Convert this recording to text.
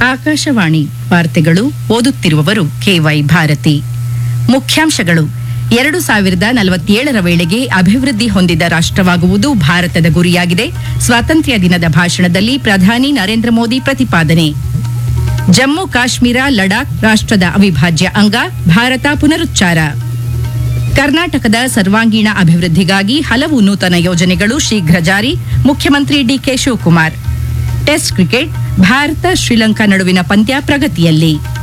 ಆಕಾಶವಾಣಿ ವಾರ್ತೆಗಳು ಓದುತ್ತಿರುವವರು ಕೆವೈ ಭಾರತಿ ಮುಖ್ಯಾಂಶಗಳು ಎರಡು ಸಾವಿರದ ನಲವತ್ತೇಳರ ವೇಳೆಗೆ ಅಭಿವೃದ್ಧಿ ಹೊಂದಿದ ರಾಷ್ಟವಾಗುವುದು ಭಾರತದ ಗುರಿಯಾಗಿದೆ ಸ್ವಾತಂತ್ರ್ಯ ದಿನದ ಭಾಷಣದಲ್ಲಿ ಪ್ರಧಾನಿ ನರೇಂದ್ರ ಮೋದಿ ಪ್ರತಿಪಾದನೆ ಜಮ್ಮು ಕಾಶ್ಮೀರ ಲಡಾಖ್ ರಾಷ್ಟದ ಅವಿಭಾಜ್ಯ ಅಂಗ ಭಾರತ ಪುನರುಚ್ಚಾರ ಕರ್ನಾಟಕದ ಸರ್ವಾಂಗೀಣ ಅಭಿವೃದ್ಧಿಗಾಗಿ ಹಲವು ನೂತನ ಯೋಜನೆಗಳು ಶೀಘ್ರ ಜಾರಿ ಮುಖ್ಯಮಂತ್ರಿ ಡಿಕೆ ಶಿವಕುಮಾರ್ ಟೆಸ್ಟ್ ಕ್ರಿಕೆಟ್ ಭಾರತ ಶ್ರೀಲಂಕಾ ನಡುವಿನ ಪಂದ್ಯ ಪ್ರಗತಿಯಲ್ಲಿ